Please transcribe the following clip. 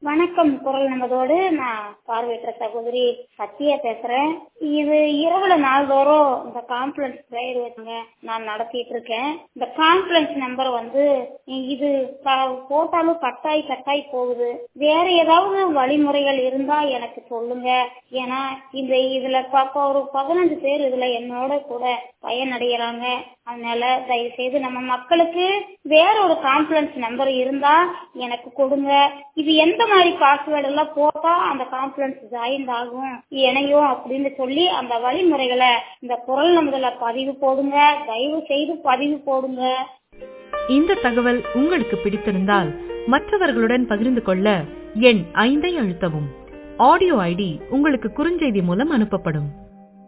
வணக்கம் குரல் நமதோடு நான் பார்வையற்ற சகோதரி சத்யா பேசுறேன் இது இரவுல நாள்தோறும் இந்த கான்ஃபரன்ஸ் ப்ரேயர் வச்சுங்க நான் நடத்திட்டு இருக்கேன் இந்த கான்ஃபரன்ஸ் நம்பர் வந்து இது க- போட்டாலும் கட்டாய் கட்டாய் போகுது வேற ஏதாவது வழிமுறைகள் இருந்தா எனக்கு சொல்லுங்க ஏன்னா இந்த இதுல பார்க்க ஒரு பதினஞ்சு பேர் இதுல என்னோட கூட பயனடைகிறாங்க அதனால தயவு செய்து நம்ம மக்களுக்கு வேற ஒரு கான்ஃபரன்ஸ் நம்பர் இருந்தா எனக்கு கொடுங்க இது எந்த மாதிரி பாஸ்வேர்டு எல்லாம் போட்டா அந்த கான்ஃபரன்ஸ் ஜாயின் ஆகும் இணையும் அப்படின்னு சொல்லி அந்த வழிமுறைகளை இந்த குரல் நம்பர்ல பதிவு போடுங்க தயவு செய்து பதிவு போடுங்க இந்த தகவல் உங்களுக்கு பிடித்திருந்தால் மற்றவர்களுடன் பகிர்ந்து கொள்ள எண் ஐந்தை அழுத்தவும் ஆடியோ ஐடி உங்களுக்கு குறுஞ்செய்தி மூலம் அனுப்பப்படும்